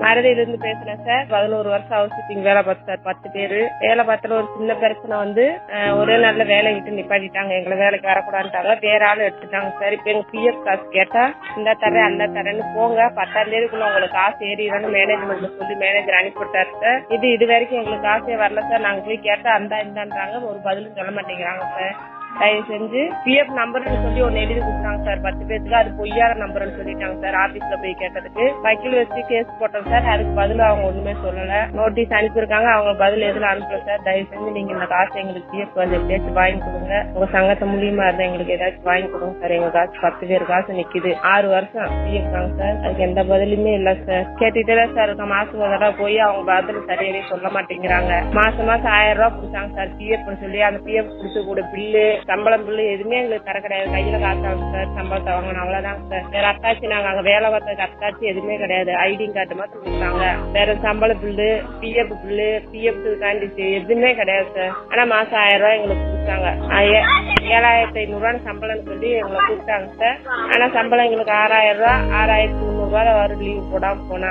மறதியிலிருந்து பேசுறேன் சார் பதினோரு வருஷம் ஹவுஸ் கீப்பிங் வேலை பார்த்தேன் சார் பத்து பேரு வேலை பார்த்தல ஒரு சின்ன பிரச்சனை வந்து அஹ், ஒரே நல்ல வேலை விட்டு நிப்பாட்டிட்டாங்க எங்களை வேலைக்கு வரக்கூடாதுட்டாங்க வேற ஆள் எடுத்துட்டாங்க சார் இப்ப எங்க பிஎஃப் காசு கேட்டா இந்த தரேன் அந்த தரேன்னு போங்க பத்தாம் தேதிக்குள்ள உங்களுக்கு காசு ஏறிடும்னு மேனேஜ்மெண்ட்ல சொல்லி மேனேஜர் அனுப்பிவிட்டாரு சார் இது இது வரைக்கும் எங்களுக்கு காசே வரல சார் நாங்க போய் கேட்டா அந்த இந்தான்றாங்க ஒரு பதிலும் சொல்ல மாட்டேங்கிறாங்க சார் தயவு செஞ்சு பிஎஃப் நம்பர்னு சொல்லி ஒன்னு எழுதி கொடுத்தாங்க சார் பத்து பேருக்கு அது பொய்யான நம்பர்னு சொல்லிட்டாங்க சார் ஆபீஸ்ல போய் கேட்டதுக்கு வக்கீல் வச்சு கேஸ் போட்டோம் சார் அதுக்கு பதில் அவங்க ஒண்ணுமே சொல்லல நோட்டீஸ் அனுப்பியிருக்காங்க அவங்க பதில் எதுல அனுப்பல சார் தயவு செஞ்சு நீங்க இந்த காசு எங்களுக்கு பிஎஃப் வந்து எப்படியாச்சும் வாங்கி கொடுங்க உங்க சங்கத்தை மூலியமா இருந்தா எங்களுக்கு ஏதாச்சும் வாங்கி கொடுங்க சார் எங்க காசு பத்து பேர் காசு நிக்குது ஆறு வருஷம் பிஎஃப் தாங்க சார் அதுக்கு எந்த பதிலுமே இல்ல சார் கேட்டுட்டே தான் சார் இருக்க மாசம் ஒரு தடவை போய் அவங்க பதில் சரியாவே சொல்ல மாட்டேங்கிறாங்க மாசம் மாசம் ஆயிரம் ரூபாய் கொடுத்தாங்க சார் பிஎஃப் சொல்லி அந்த பிஎஃப் கொடுத்து கூட பில்லு சம்பளம் பில்லு எதுவுமே எங்களுக்கு தர கிடையாது கையில காசாங்க சார் சம்பளத்தை வாங்கணும் அவ்வளவுதாங்க சார் வேற அத்தாச்சி நாங்க அங்க வேலை பார்த்ததுக்கு அத்தாச்சி எதுவுமே கிடையாது ஐடி கார்டு மட்டும் கொடுத்தாங்க வேற சம்பள பில்லு பிஎஃப் பில்லு பிஎஃப் காண்டி எதுவுமே கிடையாது சார் ஆனா மாசம் ஆயிரம் ரூபாய் எங்களுக்கு கொடுத்தாங்க ஆ, ஏ- ஏழாயிரத்தி ஐநூறு ரூபான்னு சம்பளம்னு சொல்லி எங்களை கொடுத்தாங்க சார் ஆனா சம்பளம் எங்களுக்கு ஆறாயிரம் ரூபாய் ஆறாயிரத்தி முந்நூறு ரூபாய் வரும் லீவ் போடாம போனா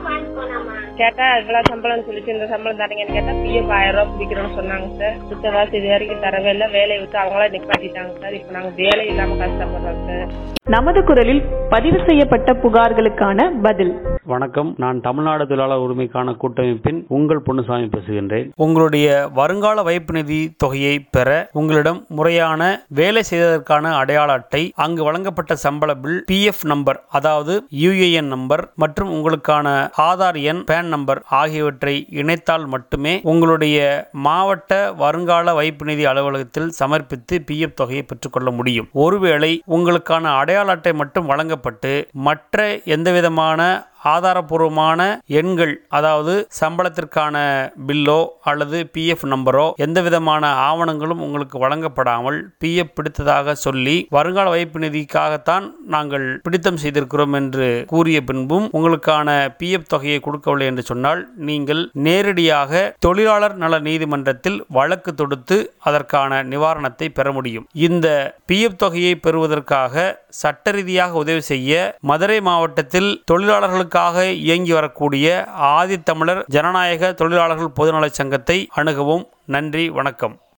கேட்டா இவ்வளவு சம்பளம்னு சொல்லிட்டு இந்த சம்பளம் தரீங்கன்னு கேட்டா பிஎஃப் ஆயிரம் ரூபாய் பிடிக்கிறோம்னு சொன்னாங்க சார் சுத்த காசு இது வரைக்கும் தரவே இல்லை வேலையை விட்டு அவங்களா நிப்பாட்டிட்டாங்க சார் இப்ப நாங்க வேலை இல்லாம கஷ்டப்படுறோம் சார் நமது குரலில் பதிவு செய்யப்பட்ட புகார்களுக்கான பதில் வணக்கம் நான் தமிழ்நாடு தொழிலாளர் உரிமைக்கான கூட்டமைப்பின் உங்கள் பொன்னுசாமி பேசுகின்றேன் உங்களுடைய வருங்கால வைப்பு நிதி தொகையை பெற உங்களிடம் முறையான வேலை செய்ததற்கான அடையாள அட்டை அங்கு வழங்கப்பட்ட சம்பள பில் பிஎஃப் நம்பர் அதாவது யுஏஎன் நம்பர் மற்றும் உங்களுக்கான ஆதார் எண் பேன் நம்பர் ஆகியவற்றை இணைத்தால் மட்டுமே உங்களுடைய மாவட்ட வருங்கால வைப்பு நிதி அலுவலகத்தில் சமர்ப்பித்து பிஎஃப் தொகையை பெற்றுக்கொள்ள முடியும் ஒருவேளை உங்களுக்கான அடையாள அட்டை மட்டும் வழங்கப்பட்டு மற்ற எந்தவிதமான ஆதாரபூர்வமான எண்கள் அதாவது சம்பளத்திற்கான பில்லோ அல்லது பிஎஃப் நம்பரோ எந்த விதமான ஆவணங்களும் உங்களுக்கு வழங்கப்படாமல் பிஎஃப் பிடித்ததாக சொல்லி வருங்கால வைப்பு நிதிக்காகத்தான் நாங்கள் பிடித்தம் செய்திருக்கிறோம் என்று கூறிய பின்பும் உங்களுக்கான பிஎஃப் தொகையை கொடுக்கவில்லை என்று சொன்னால் நீங்கள் நேரடியாக தொழிலாளர் நல நீதிமன்றத்தில் வழக்கு தொடுத்து அதற்கான நிவாரணத்தை பெற முடியும் இந்த பிஎஃப் தொகையை பெறுவதற்காக சட்ட ரீதியாக உதவி செய்ய மதுரை மாவட்டத்தில் தொழிலாளர்களுக்காக இயங்கி வரக்கூடிய ஆதித்தமிழர் ஜனநாயக தொழிலாளர்கள் பொதுநலச் சங்கத்தை அணுகவும் நன்றி வணக்கம்